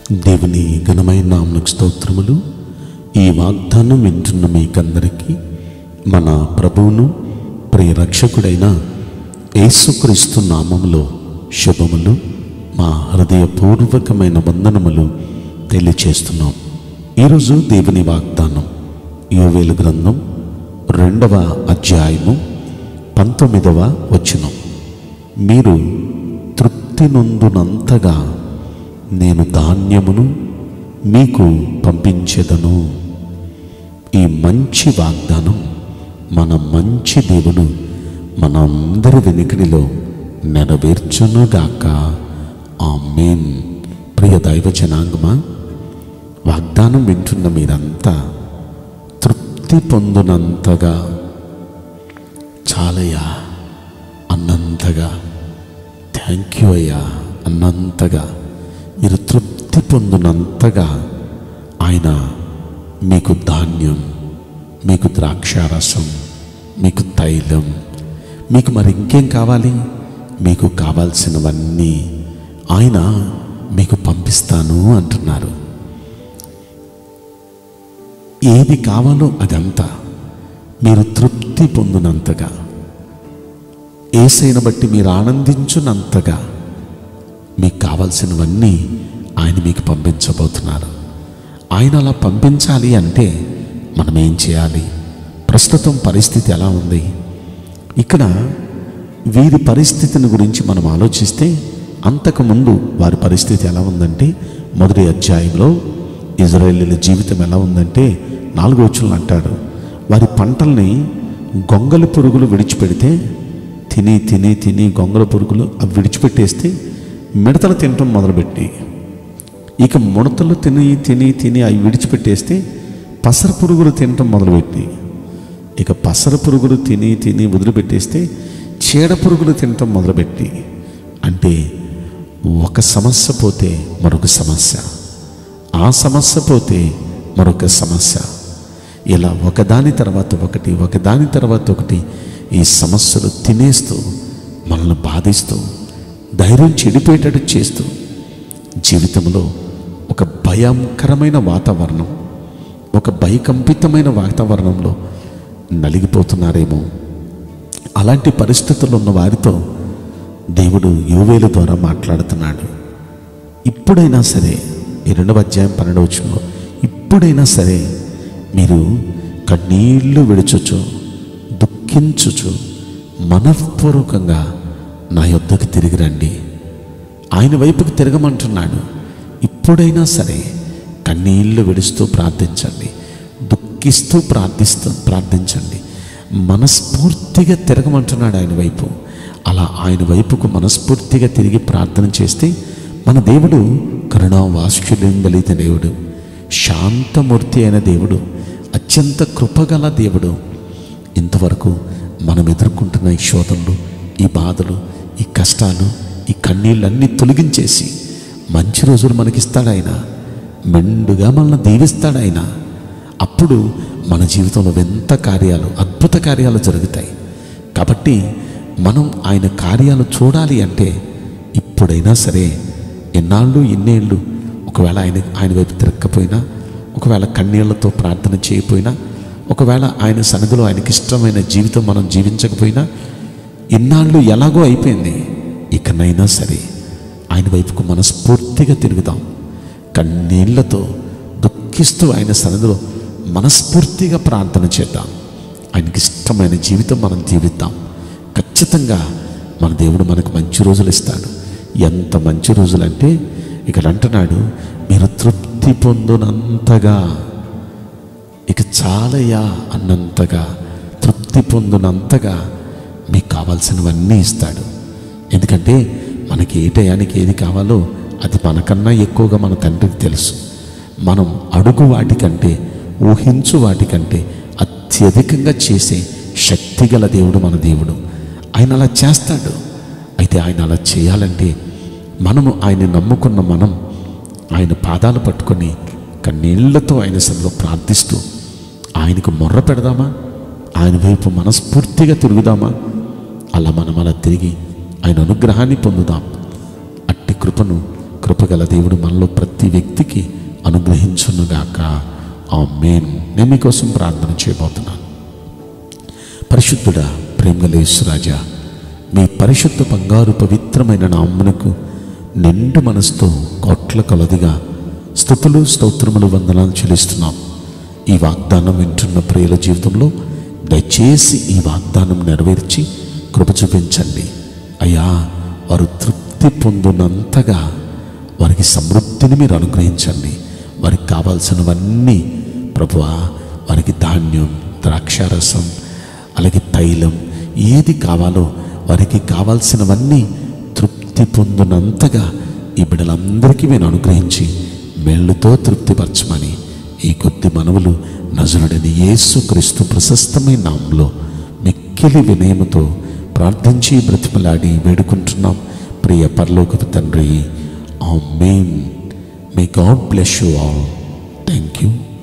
దేవుని ఘనమైన నామకు స్తోత్రములు ఈ వాగ్దానం వింటున్న మీకందరికీ మన ప్రభువును ప్రియ రక్షకుడైన యేసుక్రీస్తు నామములో శుభములు మా హృదయపూర్వకమైన వందనములు తెలియచేస్తున్నాం ఈరోజు దేవుని వాగ్దానం యోవేలు గ్రంథం రెండవ అధ్యాయము పంతొమ్మిదవ వచనం మీరు తృప్తి నొందునంతగా నేను ధాన్యమును మీకు పంపించెదను ఈ మంచి వాగ్దానం మన మంచి దేవుడు మనందరి వెనుకడిలో నెరవేర్చునుగాక ఆమేన్ ప్రియ దైవ జనాంగమా వాగ్దానం వింటున్న మీరంతా తృప్తి పొందునంతగా చాలయ్యా అన్నంతగా థ్యాంక్ యూ అయ్యా అన్నంతగా మీరు తృప్తి పొందినంతగా ఆయన మీకు ధాన్యం మీకు ద్రాక్షారసం మీకు తైలం మీకు మరి ఇంకేం కావాలి మీకు కావాల్సినవన్నీ ఆయన మీకు పంపిస్తాను అంటున్నారు ఏది కావాలో అదంతా మీరు తృప్తి పొందినంతగా ఏసైన బట్టి మీరు ఆనందించునంతగా మీకు కావాల్సినవన్నీ ఆయన మీకు పంపించబోతున్నారు ఆయన అలా పంపించాలి అంటే మనం ఏం చేయాలి ప్రస్తుతం పరిస్థితి ఎలా ఉంది ఇక్కడ వీరి పరిస్థితిని గురించి మనం ఆలోచిస్తే అంతకుముందు వారి పరిస్థితి ఎలా ఉందంటే మొదటి అధ్యాయంలో ఇజ్రాయేలీల జీవితం ఎలా ఉందంటే నాలుగో వచ్చులు అంటాడు వారి పంటల్ని గొంగలి పురుగులు విడిచిపెడితే తిని తిని తిని గొంగల పురుగులు అవి విడిచిపెట్టేస్తే మిడతలు తినటం మొదలుపెట్టి ఇక ముడతలు తిని తిని తిని అవి విడిచిపెట్టేస్తే పసర పురుగులు తినటం మొదలుపెట్టి ఇక పసర పురుగులు తిని తిని వదిలిపెట్టేస్తే చీడ పురుగులు తినటం మొదలుపెట్టి అంటే ఒక సమస్య పోతే మరొక సమస్య ఆ సమస్య పోతే మరొక సమస్య ఇలా ఒకదాని తర్వాత ఒకటి ఒకదాని తర్వాత ఒకటి ఈ సమస్యలు తినేస్తూ మనల్ని బాధిస్తూ ధైర్యం చెడిపోయేటట్టు చేస్తూ జీవితంలో ఒక భయంకరమైన వాతావరణం ఒక భయకంపితమైన వాతావరణంలో నలిగిపోతున్నారేమో అలాంటి పరిస్థితుల్లో ఉన్న వారితో దేవుడు యోవేలు ద్వారా మాట్లాడుతున్నాడు ఇప్పుడైనా సరే ఈ రెండవ అధ్యాయం పన్నెండవచనంలో ఇప్పుడైనా సరే మీరు కన్నీళ్లు విడుచుచు దుఃఖించుచు మనఃపూర్వకంగా నా యొద్దకు తిరిగి రండి ఆయన వైపుకి తిరగమంటున్నాడు ఇప్పుడైనా సరే కన్నీళ్లు విడుస్తూ ప్రార్థించండి దుఃఖిస్తూ ప్రార్థిస్తూ ప్రార్థించండి మనస్ఫూర్తిగా తిరగమంటున్నాడు ఆయన వైపు అలా ఆయన వైపుకు మనస్ఫూర్తిగా తిరిగి ప్రార్థన చేస్తే మన దేవుడు కరుణా వాత్సల్యం కలిగిన దేవుడు శాంతమూర్తి అయిన దేవుడు అత్యంత కృపగల దేవుడు ఇంతవరకు మనం ఎదుర్కొంటున్న ఈ శోధనలు ఈ బాధలు ఈ కష్టాలు ఈ కన్నీళ్ళన్నీ తొలగించేసి మంచి రోజులు మనకిస్తాడు ఆయన మెండుగా మనల్ని దీవిస్తాడు ఆయన అప్పుడు మన జీవితంలో ఎంత కార్యాలు అద్భుత కార్యాలు జరుగుతాయి కాబట్టి మనం ఆయన కార్యాలు చూడాలి అంటే ఇప్పుడైనా సరే ఎన్నాళ్ళు ఎన్నేళ్ళు ఒకవేళ ఆయన ఆయన వైపు తిరగకపోయినా ఒకవేళ కన్నీళ్లతో ప్రార్థన చేయకపోయినా ఒకవేళ ఆయన సన్నిధిలో ఆయనకి ఇష్టమైన జీవితం మనం జీవించకపోయినా ఇన్నాళ్ళు ఎలాగో అయిపోయింది ఇకనైనా సరే ఆయన వైపుకు మనస్ఫూర్తిగా తిరుగుదాం కన్నీళ్లతో దుఃఖిస్తూ ఆయన సన్నిధిలో మనస్ఫూర్తిగా ప్రార్థన చేద్దాం ఆయనకి ఇష్టమైన జీవితం మనం జీవిద్దాం ఖచ్చితంగా మన దేవుడు మనకు మంచి రోజులు ఇస్తాడు ఎంత మంచి రోజులంటే ఇక్కడ అంటున్నాడు మీరు తృప్తి పొందునంతగా ఇక చాలయ్యా అన్నంతగా తృప్తి పొందునంతగా మీకు కావాల్సినవన్నీ ఇస్తాడు ఎందుకంటే మనకి ఏ టయానికి ఏది కావాలో అది మనకన్నా ఎక్కువగా మన తండ్రికి తెలుసు మనం అడుగు వాటికంటే ఊహించు వాటికంటే అత్యధికంగా చేసే శక్తిగల దేవుడు మన దేవుడు ఆయన అలా చేస్తాడు అయితే ఆయన అలా చేయాలంటే మనము ఆయన నమ్ముకున్న మనం ఆయన పాదాలు పట్టుకొని కన్నీళ్లతో ఆయన సన్నిలో ప్రార్థిస్తూ ఆయనకు మొర్ర పెడదామా ఆయన వైపు మనస్ఫూర్తిగా తిరుగుదామా అలా మనం అలా తిరిగి ఆయన అనుగ్రహాన్ని పొందుదాం అట్టి కృపను కృపగల దేవుడు మనలో ప్రతి వ్యక్తికి అనుగ్రహించునుగాక ఆ మేన్ నేను మీకోసం ప్రార్థన చేయబోతున్నాను పరిశుద్ధుడా ప్రేమలేశ్వరాజా మీ పరిశుద్ధ బంగారు పవిత్రమైన నామ్మునకు నిండు మనసుతో కోట్ల కొలదిగా స్థుతులు స్తోత్రములు వందనాలు చెల్లిస్తున్నాం ఈ వాగ్దానం వింటున్న ప్రియుల జీవితంలో దయచేసి ఈ వాగ్దానం నెరవేర్చి కృప చూపించండి అయ్యా వారు తృప్తి పొందినంతగా వారికి సమృద్ధిని మీరు అనుగ్రహించండి వారికి కావాల్సినవన్నీ ప్రభువా వారికి ధాన్యం ద్రాక్షారసం అలాగే తైలం ఏది కావాలో వారికి కావాల్సినవన్నీ తృప్తి పొందినంతగా ఈ బిడ్డలందరికీ నేను అనుగ్రహించి మేళ్ళుతో తృప్తిపరచమని ఈ కొద్ది మనవులు నజరుడని యేసు క్రీస్తు ప్రశస్తమైన నామంలో మిక్కిలి వినయముతో ప్రార్థించి బ్రతిమలాడి వేడుకుంటున్నాం ప్రియ పరలోకపు తండ్రి amen may God bless you all thank you